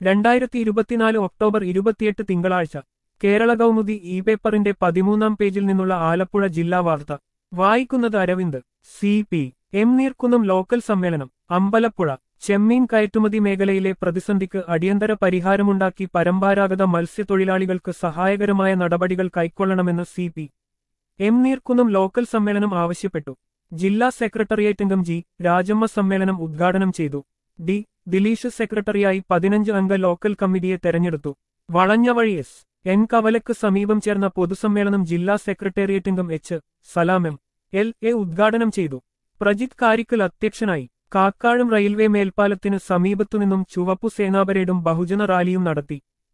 രണ്ടായിരത്തി ഇരുപത്തിനാല് ഒക്ടോബർ ഇരുപത്തിയെട്ട് തിങ്കളാഴ്ച കേരള കൗമുദി ഇ പേപ്പറിന്റെ പതിമൂന്നാം പേജിൽ നിന്നുള്ള ആലപ്പുഴ ജില്ലാ വാർത്ത വായിക്കുന്നത് Aravind C P M Neerkunnam local സമ്മേളനം അമ്പലപ്പുഴ ചെമ്മീൻ കയറ്റുമതി മേഖലയിലെ പ്രതിസന്ധിക്ക് അടിയന്തര പരിഹാരമുണ്ടാക്കി പരമ്പരാഗത മത്സ്യത്തൊഴിലാളികൾക്ക് സഹായകരമായ നടപടികൾ കൈക്കൊള്ളണമെന്ന് C P M Neerkunnam local സമ്മേളനം ആവശ്യപ്പെട്ടു ജില്ലാ സെക്രട്ടേറിയറ്റ് അംഗം ജി രാജമ്മ സമ്മേളനം ഉദ്ഘാടനം ചെയ്തു ഡി ദിലീഷ് സെക്രട്ടറിയായി പതിനഞ്ച് അംഗ ലോക്കൽ കമ്മിറ്റിയെ തെരഞ്ഞെടുത്തു വളഞ്ഞവഴി എസ് എൻ കവലക്ക് സമീപം ചേർന്ന പൊതുസമ്മേളനം ജില്ലാ സെക്രട്ടേറിയറ്റ് അംഗം H Salam M L A ഉദ്ഘാടനം ചെയ്തു പ്രജിത് കാരിക്കൽ അധ്യക്ഷനായി കാക്കാഴം റെയിൽവേ മേൽപ്പാലത്തിന് സമീപത്തുനിന്നും ചുവപ്പു സേനാപരേഡും ബഹുജന റാലിയും നടത്തി